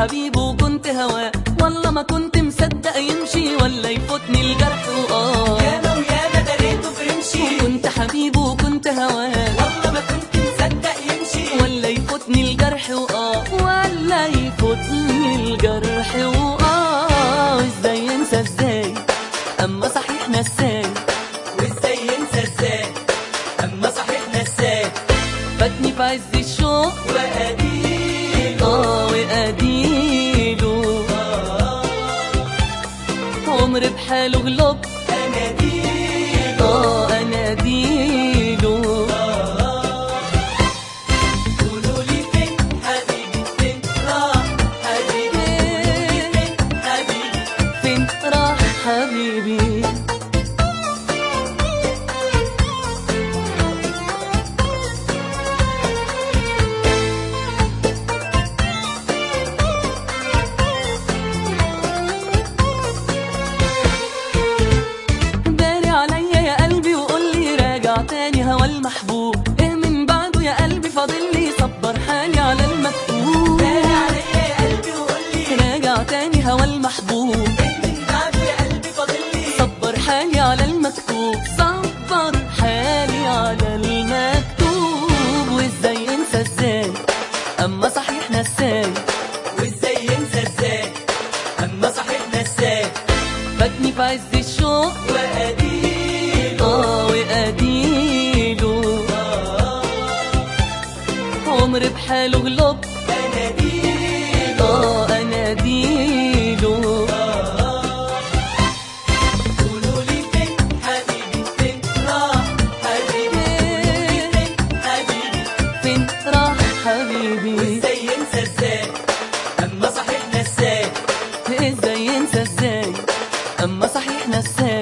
حبيبه وكنت هواه والله ما كنت مصدق يمشي ولا يفوتني الجرح وآه ياما وياما دريته برمشي كنت حبيبه وكنت هواه والله ما كنت مصدق يمشي ولا يفوتني الجرح وآه ولا يفوتني الجرح وآه ازاي انسى ازاي اما صحيح نساي وازاي ينسى ازاي اما صحيح نساك فاتني في عز الشوق وقديله اه واديله عمر بحاله غلب اناديله اه اناديله قولوا لي فين حبيبي فين راح حبيبي قولوا لي فين حبيبي فين راح حبيبي داري عليا يا قلبي وقول لي راجع تاني هوا المحبوب ايه من بعده يا قلبي فاضل لي صبر حالي على المكتوب داري عليا يا قلبي وقول لي راجع تاني هوا المحبوب إيه من بعده يا قلبي فاضل لي صبر حالي على المكتوب صبر حالي على المكتوب وازاي انسى ازاي اما صحيح نساي وازاي ينسى ازاي اما صحيح نساك فاتني في عز الشوق وقديله اه واديله عمر بحاله غلب اناديله اه اناديله قولوا لي فين حبيبي فين راح حبيبي قولوا لي فين حبيبي فين راح حبيبي وازاي ينسى ازاي اما صحيح نساك ازاي ينسى ازاي اما صحيح نساي